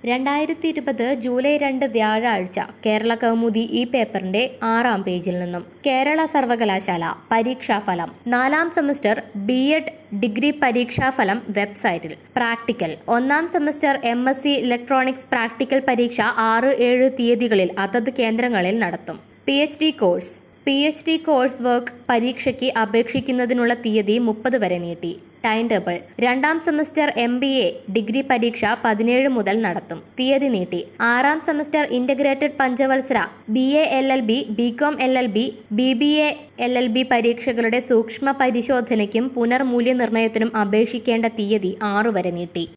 രണ്ടായിരത്തി ഇരുപത് ജൂലൈ രണ്ട് വ്യാഴാഴ്ച കേരള കൗമുദി ഈ പേപ്പറിന്റെ ആറാം പേജിൽ നിന്നും കേരള സർവകലാശാല പരീക്ഷാഫലം നാലാം സെമസ്റ്റർ ബി എഡ് ഡിഗ്രി പരീക്ഷാഫലം വെബ്സൈറ്റിൽ പ്രാക്ടിക്കൽ ഒന്നാം semester M S C electronics practical പരീക്ഷ ആറ് ഏഴ് തീയതികളിൽ അതത് കേന്ദ്രങ്ങളിൽ നടത്തും P H D course P H D course work പരീക്ഷയ്ക്ക് അപേക്ഷിക്കുന്നതിനുള്ള തീയതി മുപ്പത് വരെ നീട്ടി ടൈം ടേബിൾ രണ്ടാം semester M B A degree പരീക്ഷ പതിനേഴ് മുതൽ നടത്തും തീയതി നീട്ടി ആറാം സെമസ്റ്റർ ഇന്റഗ്രേറ്റഡ് പഞ്ചവത്സര B A L L B B com L L B B B A L L B പരീക്ഷകളുടെ സൂക്ഷ്മ പരിശോധനയ്ക്കും പുനർമൂല്യനിർണ്ണയത്തിനും അപേക്ഷിക്കേണ്ട തീയതി ആറു വരെ നീട്ടി